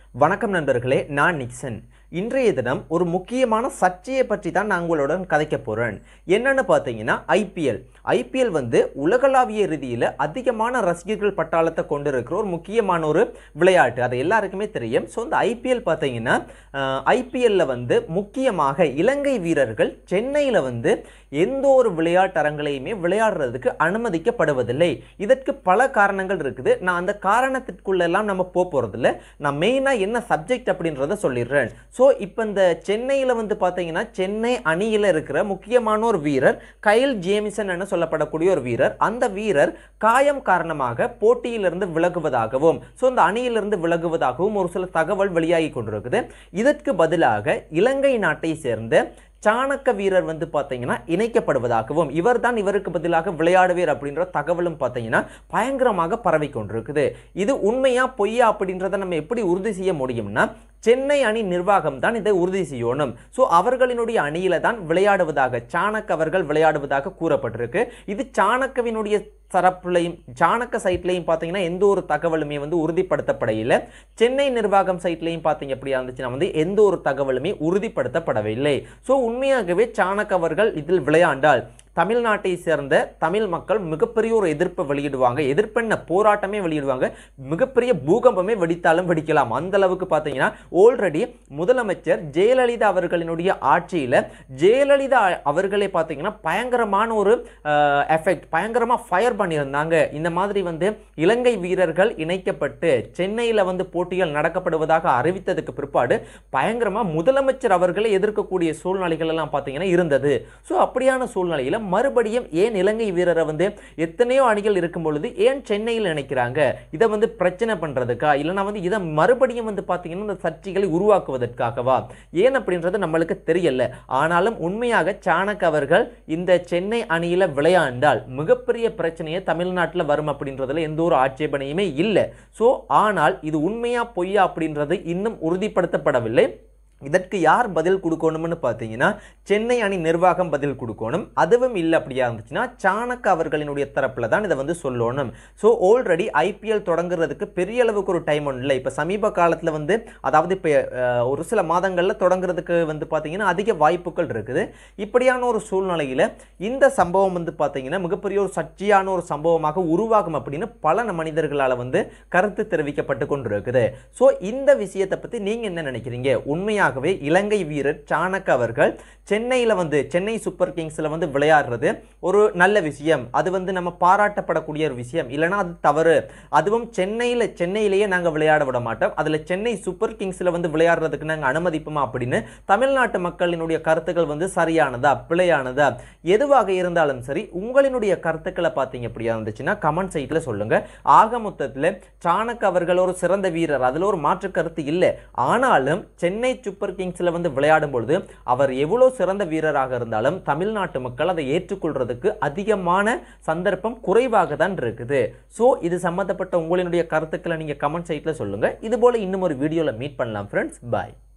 வணக்கம் நண்பர்களே நான் நிக்சன் இன்றைய தினம் ஒரு முக்கியமான சர்ச்சையை பற்றி தான் நான் உங்களுடன் கதைக்க போகிறேன் என்னன்னு பார்த்தீங்கன்னா ஐபிஎல் ஐபிஎல் வந்து உலகளாவிய ரீதியில் அதிகமான ரசிகர்கள் பட்டாளத்தை கொண்டிருக்கிற ஒரு முக்கியமான ஒரு விளையாட்டு அது எல்லாருக்குமே தெரியும் ஸோ இந்த ஐபிஎல் பார்த்தீங்கன்னா ஐபிஎல்ல வந்து முக்கியமாக இலங்கை வீரர்கள் சென்னையில் வந்து எந்த ஒரு விளையாட்டரங்களையுமே விளையாடுறதுக்கு அனுமதிக்கப்படுவதில்லை இதற்கு பல காரணங்கள் இருக்குது நான் அந்த காரணத்திற்குள்ளெல்லாம் நம்ம போக போகிறதில்ல நான் மெயினாக என்ன சப்ஜெக்ட் அப்படின்றத சொல்லிடுறேன் ஸோ இப்போ இந்த சென்னையில் வந்து பார்த்தீங்கன்னா சென்னை அணியில் இருக்கிற முக்கியமான ஒரு வீரர் கைல் ஜேமிசன் என சொல்லப்படக்கூடிய ஒரு வீரர் அந்த வீரர் காயம் காரணமாக போட்டியிலிருந்து விலகுவதாகவும் ஸோ இந்த அணியிலிருந்து விலகுவதாகவும் ஒரு சில தகவல் வெளியாகி கொண்டிருக்குது இதற்கு பதிலாக இலங்கை நாட்டை சேர்ந்த சாணக்க வீரர் வந்து பார்த்தீங்கன்னா இணைக்கப்படுவதாகவும் இவர் தான் இவருக்கு பதிலாக விளையாடுவீர் அப்படின்ற தகவலும் பார்த்தீங்கன்னா பயங்கரமாக பரவி கொண்டிருக்குது இது உண்மையா பொய்யா அப்படின்றத நம்ம எப்படி உறுதி செய்ய முடியும்னா சென்னை அணி நிர்வாகம் தான் இதை உறுதி செய்யணும் ஸோ அவர்களினுடைய அணியில தான் விளையாடுவதாக சாணக் அவர்கள் விளையாடுவதாக கூறப்பட்டிருக்கு இது சாணக்கவினுடைய தரப்புலையும் சாணக்க சைட்லையும் பார்த்தீங்கன்னா எந்த ஒரு தகவலுமே வந்து உறுதிப்படுத்தப்படையில சென்னை நிர்வாகம் சைட்லையும் பார்த்தீங்க அப்படியா இருந்துச்சுன்னா வந்து எந்த ஒரு தகவலுமே உறுதிப்படுத்தப்படவில்லை ஸோ உண்மையாகவே சாணக் அவர்கள் இதில் விளையாண்டால் தமிழ்நாட்டை சேர்ந்த தமிழ் மக்கள் மிகப்பெரிய ஒரு எதிர்ப்பை வெளியிடுவாங்க எதிர்ப்பெண்ண போராட்டமே வெளியிடுவாங்க மிகப்பெரிய பூகம்பமே வெடித்தாலும் வெடிக்கலாம் அந்த அளவுக்கு பார்த்தீங்கன்னா ஆல்ரெடி முதலமைச்சர் ஜெயலலிதா அவர்களினுடைய ஆட்சியில் ஜெயலலிதா அவர்களே பார்த்தீங்கன்னா பயங்கரமான ஒரு எஃபெக்ட் பயங்கரமாக ஃபயர் பண்ணியிருந்தாங்க இந்த மாதிரி வந்து இலங்கை வீரர்கள் இணைக்கப்பட்டு சென்னையில் வந்து போட்டிகள் நடக்கப்படுவதாக அறிவித்ததுக்கு பிற்பாடு பயங்கரமாக முதலமைச்சர் அவர்களை எதிர்க்கக்கூடிய சூழ்நிலைகள் எல்லாம் பார்த்தீங்கன்னா இருந்தது ஸோ அப்படியான சூழ்நிலையில் மறுபடியும் ஏன் இலங்கை வீரரை வந்து எத்தனையோ அணிகள் இருக்கும் பொழுது ஏன் சென்னையில் நினைக்கிறாங்க இதை வந்து பிரச்சனை பண்ணுறதுக்கா இல்லைனா வந்து இதை மறுபடியும் வந்து பார்த்தீங்கன்னா இந்த சர்ச்சைகளை உருவாக்குவதற்காகவா ஏன் அப்படின்றது நம்மளுக்கு தெரியல ஆனாலும் உண்மையாக சாணக் அவர்கள் இந்த சென்னை அணியில் விளையாண்டால் மிகப்பெரிய பிரச்சனையை தமிழ்நாட்டில் வரும் அப்படின்றதுல எந்த ஒரு ஆட்சேபனையுமே இல்லை ஸோ ஆனால் இது உண்மையா பொய்யா அப்படின்றது இன்னும் உறுதிப்படுத்தப்படவில்லை இதற்கு யார் பதில் கொடுக்கணும்னு பார்த்தீங்கன்னா சென்னை அணி நிர்வாகம் பதில் கொடுக்கணும் அதுவும் இல்லை அப்படியா இருந்துச்சுன்னா சாணக்க அவர்களினுடைய தரப்பில் தான் இதை வந்து சொல்லணும் ஸோ ஆல்ரெடி ஐபிஎல் தொடங்குறதுக்கு பெரிய அளவுக்கு ஒரு டைம் ஒன்றும் இல்லை இப்போ சமீப காலத்தில் வந்து அதாவது இப்போ ஒரு சில மாதங்களில் தொடங்குறதுக்கு வந்து பார்த்தீங்கன்னா அதிக வாய்ப்புகள் இருக்குது இப்படியான ஒரு சூழ்நிலையில் இந்த சம்பவம் வந்து பார்த்தீங்கன்னா மிகப்பெரிய ஒரு சர்ச்சையான ஒரு சம்பவமாக உருவாகும் அப்படின்னு பல மனிதர்களால் வந்து கருத்து தெரிவிக்கப்பட்டு கொண்டு இருக்குது ஸோ இந்த விஷயத்தை பற்றி நீங்கள் என்ன நினைக்கிறீங்க உண்மையாக உண்மையாகவே இலங்கை வீரர் சாணக் அவர்கள் சென்னையில் வந்து சென்னை சூப்பர் கிங்ஸில் வந்து விளையாடுறது ஒரு நல்ல விஷயம் அது வந்து நம்ம பாராட்டப்படக்கூடிய ஒரு விஷயம் இல்லைனா அது தவறு அதுவும் சென்னையில் சென்னையிலேயே நாங்கள் விளையாட விட மாட்டோம் அதில் சென்னை சூப்பர் கிங்ஸில் வந்து விளையாடுறதுக்கு நாங்கள் அனுமதிப்போமா அப்படின்னு தமிழ்நாட்டு மக்களினுடைய கருத்துக்கள் வந்து சரியானதா பிழையானதா எதுவாக இருந்தாலும் சரி உங்களினுடைய கருத்துக்களை பார்த்தீங்க அப்படியா இருந்துச்சுன்னா கமெண்ட் சைட்டில் சொல்லுங்கள் ஆக மொத்தத்தில் சாணக் அவர்கள் ஒரு சிறந்த வீரர் அதில் ஒரு மாற்று கருத்து இல்லை ஆனாலும் சென்னை சூப்பர் கிங்ஸில் வந்து விளையாடும் பொழுது அவர் எவ்வளோ சிறந்த வீரராக இருந்தாலும் தமிழ்நாட்டு மக்கள் அதை ஏற்றுக்கொள்றதுக்கு அதிகமான சந்தர்ப்பம் குறைவாக தான் இருக்குது ஸோ இது சம்மந்தப்பட்ட உங்களினுடைய கருத்துக்களை நீங்கள் கமெண்ட் சைட்டில் சொல்லுங்கள் இது போல் இன்னும் ஒரு வீடியோவில் மீட் பண்ணலாம் ஃப்ரெண்ட்ஸ் பாய்